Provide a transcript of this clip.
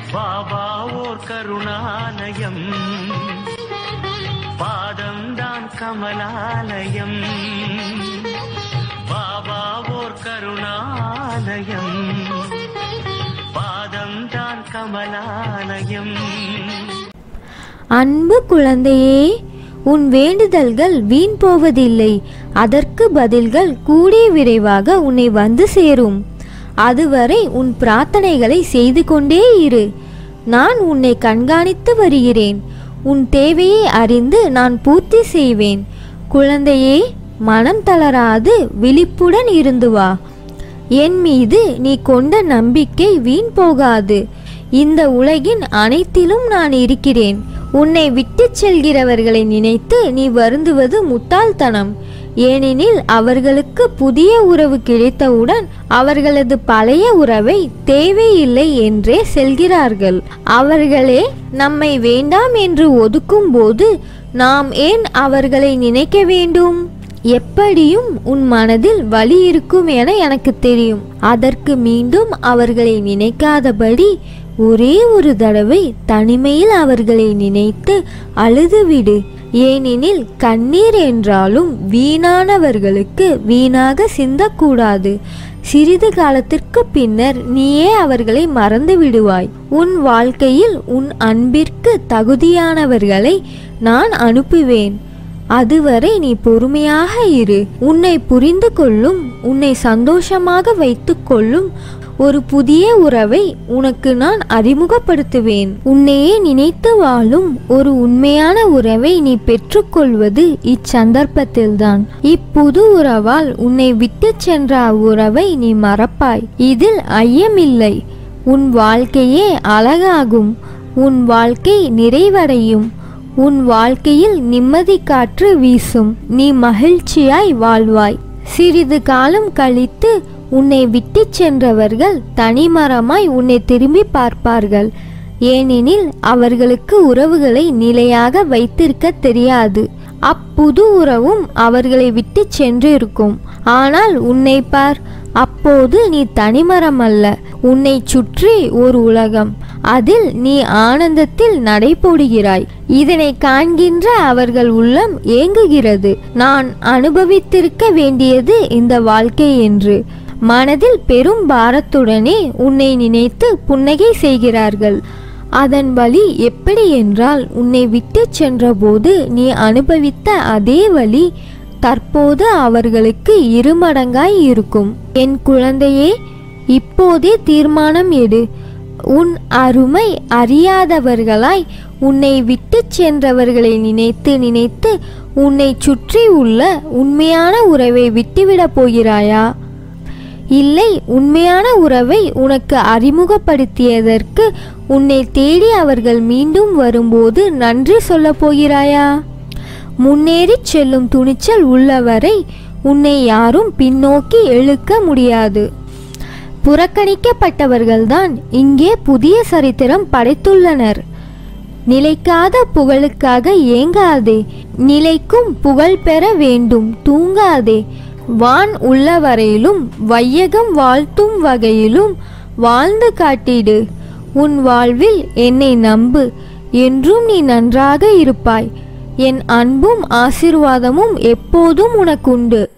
பாபா ஓர் கருணாலயம் பாதம்தான் கமலாலயம் பாபா ஓர் கருணாலயம் பாதம்தான் கமலாலயம் அன்பு குழந்தையே உன் வேண்டுதல்கள் வீண் போவதில்லை அதற்கு பதில்கள் கூடிய விரைவாக உன்னை வந்து சேரும் அதுவரை உன் பிரார்த்தனைகளை செய்து கொண்டே இரு நான் உன்னை கண்காணித்து வருகிறேன் உன் தேவையை அறிந்து நான் பூர்த்தி செய்வேன் குழந்தையே மனம் தளராது விழிப்புடன் இருந்து வா என் மீது நீ கொண்ட நம்பிக்கை வீண் போகாது இந்த உலகின் அனைத்திலும் நான் இருக்கிறேன் உன்னை விட்டுச் செல்கிறவர்களை நினைத்து நீ வருந்துவது முட்டாள்தனம் ஏனெனில் அவர்களுக்கு புதிய உறவு கிடைத்தவுடன் அவர்களது பழைய உறவை தேவையில்லை என்றே செல்கிறார்கள் அவர்களே நம்மை வேண்டாம் என்று ஒதுக்கும் போது நாம் ஏன் அவர்களை நினைக்க வேண்டும் எப்படியும் உன் மனதில் வலி இருக்கும் என எனக்கு தெரியும் அதற்கு மீண்டும் அவர்களை நினைக்காதபடி ஒரே ஒரு தடவை தனிமையில் அவர்களை நினைத்து அழுதுவிடு ஏனெனில் கண்ணீர் என்றாலும் வீணானவர்களுக்கு வீணாக சிந்தக்கூடாது சிறிது காலத்திற்கு பின்னர் நீயே அவர்களை மறந்து விடுவாய் உன் வாழ்க்கையில் உன் அன்பிற்கு தகுதியானவர்களை நான் அனுப்புவேன் அதுவரை நீ பொறுமையாக இரு உன்னை புரிந்து கொள்ளும் உன்னை சந்தோஷமாக வைத்துக் கொள்ளும் ஒரு புதிய உறவை உனக்கு நான் அறிமுகப்படுத்துவேன் உன்னையே நினைத்து வாழும் ஒரு உண்மையான உறவை நீ பெற்றுக்கொள்வது இச்சந்தர்ப்பத்தில்தான் இப்புது உறவால் உன்னை விட்டுச் சென்ற அவ்வுறவை நீ மறப்பாய் இதில் ஐயமில்லை உன் வாழ்க்கையே அழகாகும் உன் வாழ்க்கை நிறைவடையும் உன் வாழ்க்கையில் நிம்மதி காற்று வீசும் நீ மகிழ்ச்சியாய் வாழ்வாய் சிறிது காலம் கழித்து உன்னை விட்டுச் சென்றவர்கள் தனிமரமாய் உன்னை திரும்பி பார்ப்பார்கள் ஏனெனில் அவர்களுக்கு உறவுகளை நிலையாக வைத்திருக்க தெரியாது அப்புது உறவும் அவர்களை விட்டு சென்று இருக்கும் ஆனால் உன்னை பார் அப்போது நீ தனிமரம் அல்ல உன்னை சுற்றி ஒரு உலகம் அதில் நீ ஆனந்தத்தில் நடைபோடுகிறாய் இதனை காண்கின்ற அவர்கள் உள்ளம் ஏங்குகிறது நான் அனுபவித்திருக்க வேண்டியது இந்த வாழ்க்கை என்று மனதில் பெரும் பாரத்துடனே உன்னை நினைத்து புன்னகை செய்கிறார்கள் அதன் வழி எப்படி என்றால் உன்னை விட்டு சென்றபோது நீ அனுபவித்த அதே வழி தற்போது அவர்களுக்கு இருமடங்காய் இருக்கும் என் குழந்தையே இப்போதே தீர்மானம் எடு உன் அருமை அறியாதவர்களாய் உன்னை விட்டு சென்றவர்களை நினைத்து நினைத்து உன்னை சுற்றி உள்ள உண்மையான உறவை விட்டுவிடப் போகிறாயா இல்லை உண்மையான உறவை உனக்கு அறிமுகப்படுத்தியதற்கு உன்னை தேடி அவர்கள் மீண்டும் வரும்போது நன்றி சொல்லப் போகிறாயா முன்னேறிச் செல்லும் துணிச்சல் உள்ளவரை உன்னை யாரும் பின்னோக்கி இழுக்க முடியாது புறக்கணிக்கப்பட்டவர்கள்தான் இங்கே புதிய சரித்திரம் படைத்துள்ளனர் நிலைக்காத புகழுக்காக ஏங்காதே நிலைக்கும் புகழ் பெற வேண்டும் தூங்காதே வான் உள்ளவரையிலும் வையகம் வாழ்த்தும் வகையிலும் வாழ்ந்து காட்டிடு உன் வாழ்வில் என்னை நம்பு என்றும் நீ நன்றாக இருப்பாய் என் அன்பும் ஆசிர்வாதமும் எப்போதும் உனக்குண்டு